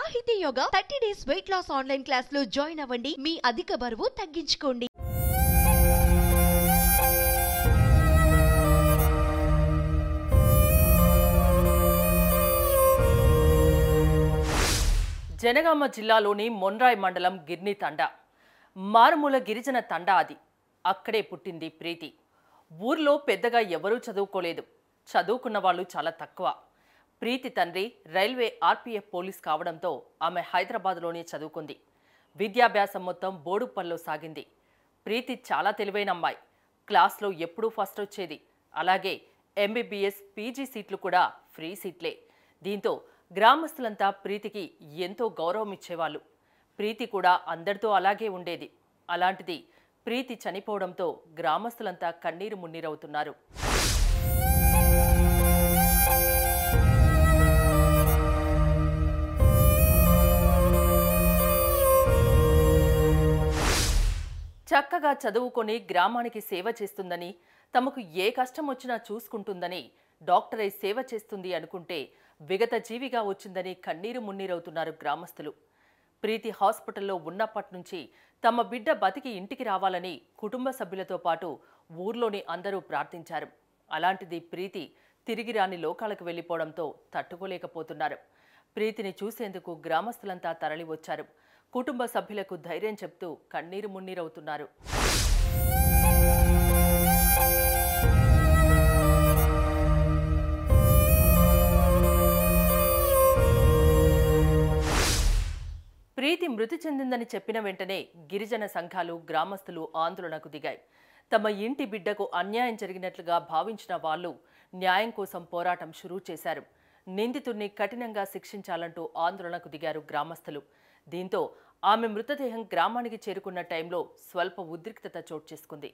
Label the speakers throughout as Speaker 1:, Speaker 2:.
Speaker 1: సాహితీ Yoga thirty days weight loss online class లో join అవ్వండి మీ అధిక బరువు తగ్గించుకోండి
Speaker 2: జనగామ జిల్లాలోని మొన్రాయ్ మండలం గిర్ని తండా మారుమూల గిరిజన తండా అది అక్కడే పుట్టింది ప్రీతి ఊర్లో పెద్దగా ఎవరూ చదువుకోలేదు చదువుకున్న వాళ్ళు చాలా తక్కువ ప్రీతి తండ్రి రైల్వే ఆర్పీఎఫ్ పోలీస్ కావడంతో ఆమె హైదరాబాద్లోనే చదువుకుంది విద్యాభ్యాసం మొత్తం బోడుప్పల్లో సాగింది ప్రీతి చాలా తెలివైన అమ్మాయి క్లాస్లో ఎప్పుడూ ఫస్ట్ వచ్చేది అలాగే ఎంబీబీఎస్ పీజీ సీట్లు కూడా ఫ్రీ సీట్లే దీంతో గ్రామస్తులంతా ప్రీతికి ఎంతో గౌరవం ఇచ్చేవాళ్ళు ప్రీతి కూడా అందరితో అలాగే ఉండేది అలాంటిది ప్రీతి చనిపోవడంతో గ్రామస్తులంతా కన్నీరు మున్నీరవుతున్నారు చక్కగా చదువుకొని గ్రామానికి సేవ చేస్తుందని తమకు ఏ కష్టం వచ్చినా చూసుకుంటుందని డాక్టర్ అయి సేవ చేస్తుంది అనుకుంటే విగత జీవిగా వచ్చిందని కన్నీరు మున్నీరవుతున్నారు గ్రామస్తులు ప్రీతి హాస్పిటల్లో ఉన్నప్పటి నుంచి తమ బిడ్డ బతికి ఇంటికి రావాలని కుటుంబ సభ్యులతో పాటు ఊర్లోని అందరూ ప్రార్థించారు అలాంటిది ప్రీతి తిరిగి రాని లోకాలకు వెళ్ళిపోవడంతో తట్టుకోలేకపోతున్నారు ప్రీతిని చూసేందుకు గ్రామస్తులంతా తరలివచ్చారు కుటుంబ సభ్యులకు ధైర్యం చెప్తూ కన్నీరు మున్నీరవుతున్నారు ప్రీతి మృతి చెందిందని చెప్పిన వెంటనే గిరిజన సంఘాలు గ్రామస్తులు ఆందోళనకు దిగాయి తమ ఇంటి బిడ్డకు అన్యాయం జరిగినట్లుగా భావించిన వాళ్ళు న్యాయం కోసం పోరాటం షురూ చేశారు నిందితుడిని కఠినంగా శిక్షించాలంటూ ఆందోళనకు దిగారు గ్రామస్తులు దీంతో ఆమె మృతదేహం గ్రామానికి చేరుకున్న టైంలో స్వల్ప ఉద్రిక్తత చోటు చేసుకుంది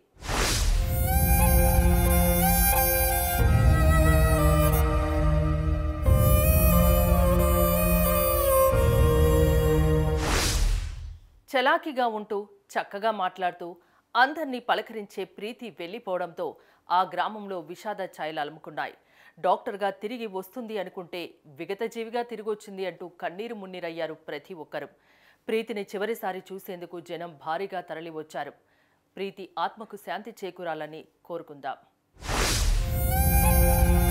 Speaker 2: చలాకీగా ఉంటూ చక్కగా మాట్లాడుతూ అందర్నీ పలకరించే ప్రీతి వెళ్ళిపోవడంతో ఆ గ్రామంలో విషాద ఛాయలు అలుముకున్నాయి డాక్టర్గా తిరిగి వస్తుంది అనుకుంటే విగతజీవిగా తిరిగొచ్చింది అంటూ కన్నీరు మున్నీరయ్యారు ప్రతి ఒక్కరు ప్రీతిని చివరిసారి చూసేందుకు జనం భారీగా తరలివచ్చారు ప్రీతి ఆత్మకు శాంతి చేకూరాలని కోరుకుందాం